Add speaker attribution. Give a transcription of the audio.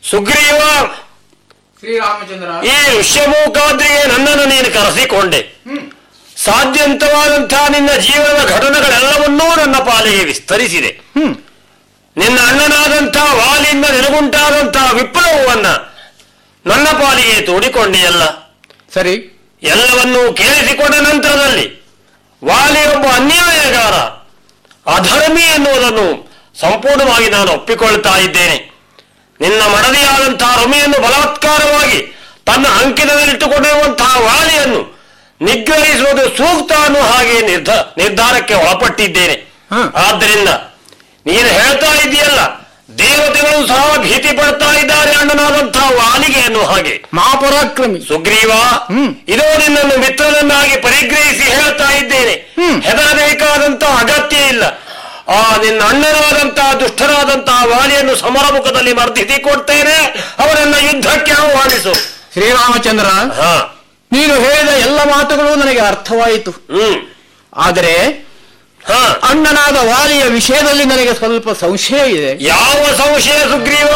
Speaker 1: ಸುಗ್ರೀವ
Speaker 2: ಶ್ರೀರಾಮಚಂದ್ರ
Speaker 1: ಈ ಋಷ್ಯಮೂಕಾದ್ರಿಗೆ ನನ್ನನ್ನು ನೀನು ಕರೆಸಿಕೊಂಡೆ
Speaker 2: ಹ್ಮ್
Speaker 1: ಸಾಧ್ಯಂತವಾದಂತಹ ನಿನ್ನ ಜೀವನದ ಘಟನೆಗಳೆಲ್ಲವನ್ನೂ ನನ್ನ ಪಾಲಿಗೆ ವಿಸ್ತರಿಸಿದೆ
Speaker 2: ಹ್ಮ್
Speaker 1: ನಿನ್ನ ಅಣ್ಣನಾದಂತಹ ವಾಲಿಯಿಂದ ನಿನಗುಂಟಾದಂತಹ ವಿಪ್ಲವವನ್ನ ನನ್ನ ಪಾಲಿಗೆ ತೋಡಿಕೊಂಡೆಯಲ್ಲ
Speaker 2: ಸರಿ
Speaker 1: ಎಲ್ಲವನ್ನೂ ಕೇಳಿಸಿಕೊಂಡ ನಂತರದಲ್ಲಿ ವಾಲಿ ಒಬ್ಬ ಅನ್ಯಾಯಗಾರ ಅಧರ್ಮಿ ಎನ್ನುವುದನ್ನು ಸಂಪೂರ್ಣವಾಗಿ ನಾನು ಒಪ್ಪಿಕೊಳ್ತಾ ಇದ್ದೇನೆ ನಿನ್ನ ಮಡದಿಯಾದಂತಹ ರಮಿಯನ್ನು ಬಲಾತ್ಕಾರವಾಗಿ ತನ್ನ ಅಂಕಿತದಲ್ಲಿಟ್ಟುಕೊಂಡಿರುವಂತಹ ವಾಲಿಯನ್ನು ನಿಗ್ರಹಿಸುವುದು ಸೂಕ್ತ ಅನ್ನುವ ಹಾಗೆ ನಿರ್ಧ ನಿರ್ಧಾರಕ್ಕೆ ಒಳಪಟ್ಟಿದ್ದೇನೆ
Speaker 2: ಹ.
Speaker 1: ಆದ್ದರಿಂದ ನೀನು ಹೇಳ್ತಾ ಇದೆಯಲ್ಲ ದೇವತೆಗಳು ಸಹ ಭೀತಿ ಪಡ್ತಾ ಇದ್ದಾರೆ ಅಣ್ಣನಾದಂತಹ ವಾಲಿಗೆ ಅನ್ನುವ ಹಾಗೆ
Speaker 2: ಮಹಾಪರಾಕ್ರಮಿ
Speaker 1: ಸುಗ್ರೀವ
Speaker 2: ಹ್ಮ್.
Speaker 1: ಇದೋ ನಿನ್ನನ್ನು ಮಿತ್ರನನ್ನಾಗಿ ಪರಿಗ್ರಹಿಸಿ ಹೇಳ್ತಾ ಇದ್ದೇನೆ
Speaker 2: ಹ್ಮ್.
Speaker 1: ಹೆದರಬೇಕಾದಂತಹ ಅಗತ್ಯ ಇಲ್ಲ ಆ ನಿನ್ನ ಅಣ್ಣನಾದಂತಹ ದುಷ್ಟರಾದಂತಹ ವಾಲಿಯನ್ನು ಸಮರಮುಖದಲ್ಲಿ ಮರ್ದಿಸಿ ಕೊಡ್ತೇನೆ ಅವರನ್ನ ಯುದ್ಧಕ್ಕೆ ಆಹ್ವಾನಿಸು
Speaker 2: ಶ್ರೀರಾಮಚಂದ್ರ
Speaker 1: ಹಾ
Speaker 2: ನೀನು ಹೇಳಿದ ಎಲ್ಲ ಮಾತುಗಳು ನನಗೆ ಅರ್ಥವಾಯಿತು
Speaker 1: ಹ್ಮ್
Speaker 2: ಆದರೆ
Speaker 1: ಹಾ
Speaker 2: ಅಣ್ಣನಾದ ವಾಲಿಯ ವಿಷಯದಲ್ಲಿ ನನಗೆ ಸ್ವಲ್ಪ ಸಂಶಯ ಇದೆ
Speaker 1: ಯಾವ ಸಂಶಯ ಸುಗ್ರೀವ